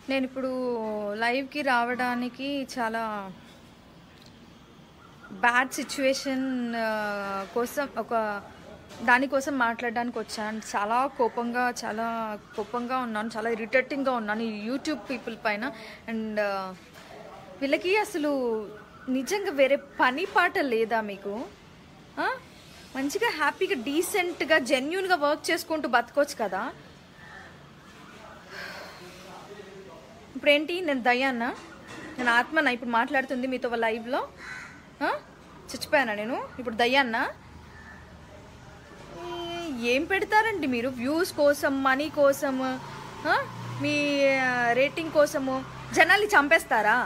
నేను ఇప్పుడు లైవ్కి రావడానికి చాలా బ్యాడ్ సిచ్యువేషన్ కోసం ఒక దానికోసం మాట్లాడడానికి వచ్చాను చాలా కోపంగా చాలా కోపంగా ఉన్నాను చాలా ఇరిటేటింగ్గా ఉన్నాను ఈ యూట్యూబ్ పీపుల్ పైన అండ్ వీళ్ళకి అసలు నిజంగా వేరే పని పాట లేదా మీకు ఆ? మంచిగా హ్యాపీగా డీసెంట్గా జెన్యున్గా వర్క్ చేసుకుంటూ బతకొచ్చు కదా ఇప్పుడు ఏంటి నేను దయ్యాన్నా నేను ఆత్మనా ఇప్పుడు మాట్లాడుతుంది మీతో లైవ్లో చచ్చిపోయానా నేను ఇప్పుడు దయ్యాన్నా ఈ- ఏం పెడతారండి మీరు వ్యూస్ కోసం మనీ కోసం ఆ? మీ రేటింగ్ కోసము జనాల్ని చంపేస్తారా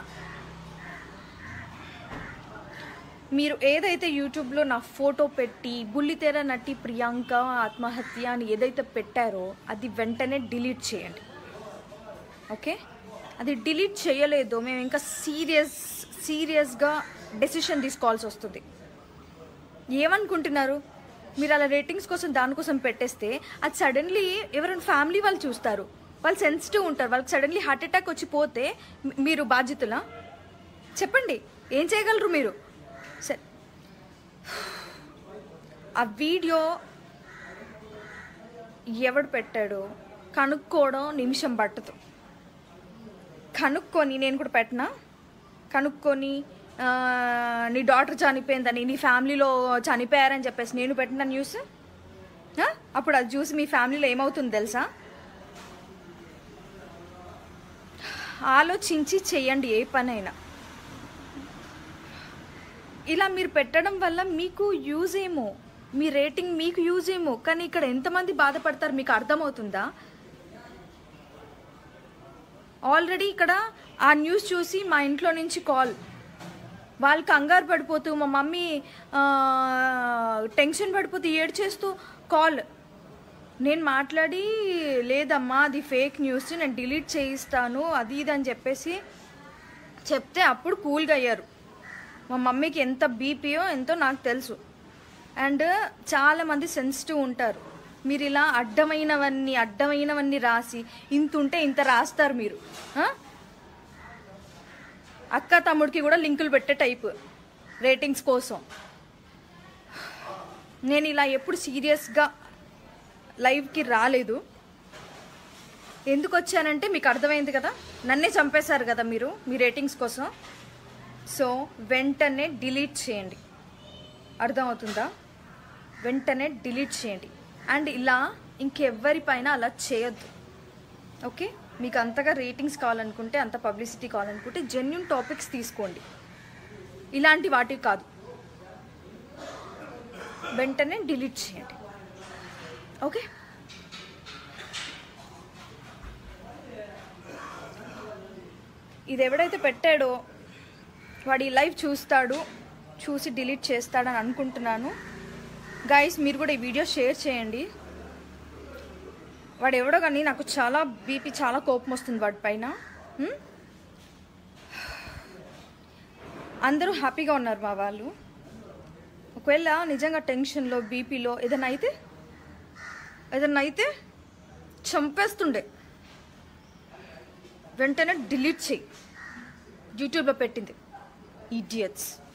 మీరు ఏదైతే యూట్యూబ్లో నా ఫోటో పెట్టి బుల్లితెర నటి ప్రియాంక ఆత్మహత్య అని ఏదైతే పెట్టారో అది వెంటనే డిలీట్ చేయండి ఓకే అది డిలీట్ చేయలేదు మేము ఇంకా సీరియస్ సీరియస్గా డెసిషన్ తీసుకోవాల్సి వస్తుంది ఏమనుకుంటున్నారు మీరు అలా రేటింగ్స్ కోసం దానికోసం పెట్టేస్తే అది సడన్లీ ఎవరైనా ఫ్యామిలీ వాళ్ళు చూస్తారు వాళ్ళు సెన్సిటివ్ ఉంటారు వాళ్ళకి సడన్లీ హార్ట్ అటాక్ వచ్చి పోతే మీ- మీరు బాధ్యతలా చెప్పండి ఏం చేయగలరు మీరు సరే ఆ వీడియో ఎవడు పెట్టాడో కనుక్కోవడం నిమిషం పట్టదు కనుక్కొని నేను కూడా పెట్టినా కనుక్కొని ఆ, నీ డాటర్ చనిపోయిందని నీ ఫ్యామిలీలో చనిపోయారని చెప్పేసి నేను పెట్టిన న్యూస్ ఆ? అప్పుడు అది చూసి మీ ఫ్యామిలీలో ఏమవుతుంది తెలుసా ఆలోచించి చెయ్యండి ఏ పనైనా ఇలా మీరు పెట్టడం వల్ల మీకు యూజ్ ఏమో మీ రేటింగ్ మీకు యూజ్ ఏమో కానీ ఇక్కడ ఎంతమంది బాధపడతారు మీకు అర్థమవుతుందా ఆల్రెడీ ఇక్కడ ఆ న్యూస్ చూసి మా ఇంట్లో నుంచి కాల్ వాళ్ళు కంగారు పడిపోతూ మా మమ్మీ ఆ, టెన్షన్ పడిపోతూ ఏడ్చేస్తూ కాల్ నేను మాట్లాడి లేదమ్మా అది ఫేక్ న్యూస్ నేను డిలీట్ చేయిస్తాను అది ఇది అని చెప్పేసి చెప్తే అప్పుడు కూల్గా అయ్యారు మా మమ్మీకి ఎంత బీపీయో ఎంతో నాకు తెలుసు అండ్ చాలామంది సెన్సిటివ్ ఉంటారు మీరు ఇలా అడ్డమైనవన్నీ అడ్డమైనవన్నీ రాసి ఇంత ఉంటే ఇంత రాస్తారు మీరు ఆ? అక్క తమ్ముడికి కూడా లింకులు పెట్టే టైప్ రేటింగ్స్ కోసం నేను ఇలా ఎప్పుడు సీరియస్గా లైవ్కి రాలేదు ఎందుకు వచ్చానంటే మీకు అర్థమైంది కదా నన్నే చంపేశారు కదా మీరు మీ రేటింగ్స్ కోసం సో వెంటనే డిలీట్ చేయండి అర్థమవుతుందా వెంటనే డిలీట్ చేయండి అండ్ ఇలా ఇంకెవ్వరి పైన అలా చేయొద్దు ఓకే మీకు అంతగా రేటింగ్స్ కావాలనుకుంటే అంత పబ్లిసిటీ కావాలనుకుంటే జెన్యున్ టాపిక్స్ తీసుకోండి ఇలాంటి వాటివి కాదు వెంటనే డిలీట్ చేయండి ఓకే ఇది ఎవడైతే పెట్టాడో వాడి లైవ్ చూస్తాడు చూసి డిలీట్ చేస్తాడని అనుకుంటున్నాను గైస్ మీరు కూడా ఈ వీడియో షేర్ చేయండి వాడు ఎవడో కానీ నాకు చాలా బీపీ చాలా కోపం వస్తుంది వాడి పైన హ్మ్? అందరూ హ్యాపీగా ఉన్నారు మా వాళ్ళు ఒకవేళ నిజంగా టెన్షన్లో బీపీలో ఏదైనా అయితే ఏదైనా అయితే చంపేస్తుండే వెంటనే డిలీట్ చేయి యూట్యూబ్లో పెట్టింది ఈడియట్స్